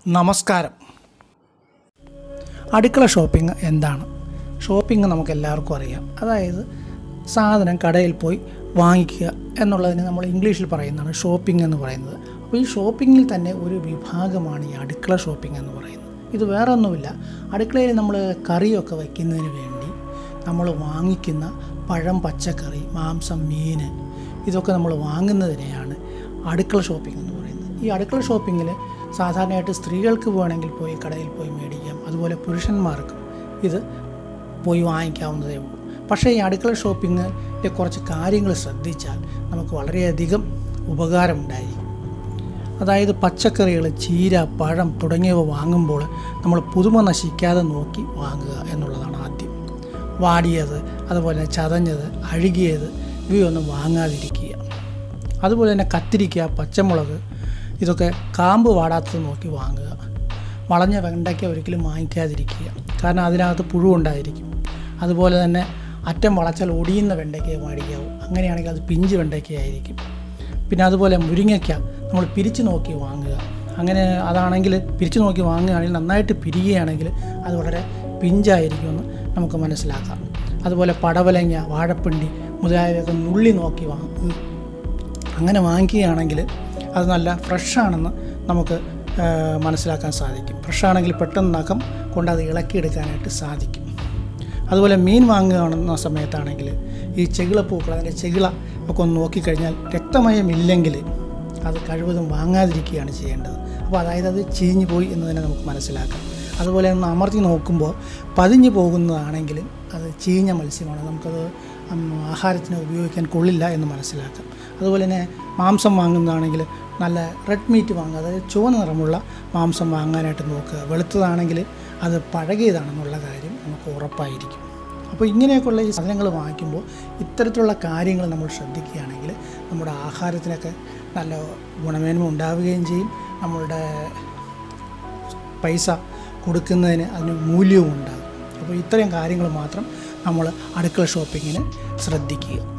നമസ്കാരം അടുക്കള ഷോപ്പിംഗ് എന്താണ് ഷോപ്പിംഗ് നമുക്ക് എല്ലാവർക്കും അറിയാം അതായത് സാധനം കടയിൽ പോയി വാങ്ങിക്കുക എന്നുള്ളതിന് നമ്മൾ ഇംഗ്ലീഷിൽ പറയുന്നതാണ് ഷോപ്പിംഗ് എന്ന് പറയുന്നത് അപ്പോൾ ഈ ഷോപ്പിങ്ങിൽ തന്നെ ഒരു വിഭാഗമാണ് ഈ അടുക്കള ഷോപ്പിംഗ് എന്ന് പറയുന്നത് ഇത് വേറെ ഒന്നുമില്ല അടുക്കളയിൽ നമ്മൾ കറിയൊക്കെ വയ്ക്കുന്നതിന് വേണ്ടി നമ്മൾ വാങ്ങിക്കുന്ന പഴം പച്ചക്കറി മാംസം മീൻ ഇതൊക്കെ നമ്മൾ വാങ്ങുന്നതിനെയാണ് അടുക്കള ഷോപ്പിംഗ് എന്ന് പറയുന്നത് ഈ അടുക്കള ഷോപ്പിങ്ങിൽ സാധാരണയായിട്ട് സ്ത്രീകൾക്ക് വേണമെങ്കിൽ പോയി കടയിൽ പോയി മേടിക്കാം അതുപോലെ പുരുഷന്മാർക്കും ഇത് പോയി വാങ്ങിക്കാവുന്നതേ ഉള്ളൂ പക്ഷേ ഈ അടുക്കള ഷോപ്പിങ്ങിലെ കുറച്ച് കാര്യങ്ങൾ ശ്രദ്ധിച്ചാൽ നമുക്ക് വളരെയധികം ഉപകാരമുണ്ടായിരിക്കും അതായത് പച്ചക്കറികൾ ചീര പഴം തുടങ്ങിയവ വാങ്ങുമ്പോൾ നമ്മൾ പുതുമ നശിക്കാതെ നോക്കി വാങ്ങുക എന്നുള്ളതാണ് ആദ്യം വാടിയത് അതുപോലെ ചതഞ്ഞത് അഴുകിയത് ഇവയൊന്നും വാങ്ങാതിരിക്കുക അതുപോലെ തന്നെ കത്തിരിക്ക പച്ചമുളക് ഇതൊക്കെ കാമ്പ് വാടാത്തത് നോക്കി വാങ്ങുക വളഞ്ഞ വെണ്ടയ്ക്ക ഒരിക്കലും വാങ്ങിക്കാതിരിക്കുക കാരണം അതിനകത്ത് പുഴു ഉണ്ടായിരിക്കും അതുപോലെ തന്നെ അറ്റം വളച്ചാൽ ഒടിയുന്ന വെണ്ടയ്ക്കയെ മേടിക്കാവും അങ്ങനെയാണെങ്കിൽ അത് പിഞ്ച് വെണ്ടയ്ക്കയായിരിക്കും പിന്നെ അതുപോലെ മുരിങ്ങയ്ക്ക നമ്മൾ പിരിച്ചു നോക്കി വാങ്ങുക അങ്ങനെ അതാണെങ്കിൽ പിരിച്ചു നോക്കി വാങ്ങുകയാണെങ്കിൽ നന്നായിട്ട് പിരിയുകയാണെങ്കിൽ അത് വളരെ പിഞ്ചായിരിക്കുമെന്ന് നമുക്ക് മനസ്സിലാക്കാം അതുപോലെ പടവലങ്ങ വാഴപ്പിണ്ടി മുതലായവയൊക്കെ നുള്ളി നോക്കി വാങ്ങും അങ്ങനെ വാങ്ങിക്കുകയാണെങ്കിൽ അത് നല്ല ഫ്രഷാണെന്ന് നമുക്ക് ആ, മനസ്സിലാക്കാൻ സാധിക്കും ഫ്രഷാണെങ്കിൽ പെട്ടെന്ന് നഖം കൊണ്ട് അത് ഇളക്കിയെടുക്കാനായിട്ട് സാധിക്കും അതുപോലെ മീൻ വാങ്ങുകയാണെന്ന സമയത്താണെങ്കിൽ ഈ ചെകിളപ്പൂക്കൾ അതിൻ്റെ ചെകിള ഒക്കെ ഒന്ന് നോക്കിക്കഴിഞ്ഞാൽ രക്തമയമില്ലെങ്കിൽ അത് കഴിവതും വാങ്ങാതിരിക്കുകയാണ് ചെയ്യേണ്ടത് അപ്പോൾ അതായത് അത് ചീഞ്ഞു പോയി എന്ന് തന്നെ നമുക്ക് മനസ്സിലാക്കാം അതുപോലെ ഒന്ന് അമർത്തി നോക്കുമ്പോൾ പതിഞ്ഞു പോകുന്നതാണെങ്കിൽ അത് ചീഞ്ഞ മത്സ്യമാണ് നമുക്കത് ഉം, ആഹാരത്തിന് ഉപയോഗിക്കാൻ കൊള്ളില്ല എന്ന് മനസ്സിലാക്കാം അതുപോലെ തന്നെ മാംസം വാങ്ങുന്നതാണെങ്കിൽ നല്ല റെഡ് മീറ്റ് വാങ്ങുക അതായത് ചുവന്ന നിറമുള്ള മാംസം വാങ്ങാനായിട്ട് നോക്കുക വെളുത്തതാണെങ്കിൽ അത് പഴകിയതാണെന്നുള്ള കാര്യം നമുക്ക് ഉറപ്പായിരിക്കും അപ്പോൾ ഇങ്ങനെയൊക്കെയുള്ള ഈ സാധനങ്ങൾ വാങ്ങിക്കുമ്പോൾ ഇത്തരത്തിലുള്ള കാര്യങ്ങൾ നമ്മൾ ശ്രദ്ധിക്കുകയാണെങ്കിൽ നമ്മുടെ ആഹാരത്തിനൊക്കെ നല്ല ഗുണമേന്മ ഉണ്ടാവുകയും ചെയ്യും നമ്മളുടെ പൈസ കൊടുക്കുന്നതിന് അതിന് മൂല്യവും ഉണ്ടാകും അപ്പോൾ ഇത്രയും കാര്യങ്ങൾ മാത്രം നമ്മൾ അടുക്കള ഷോപ്പിങ്ങിന് ശ്രദ്ധിക്കുക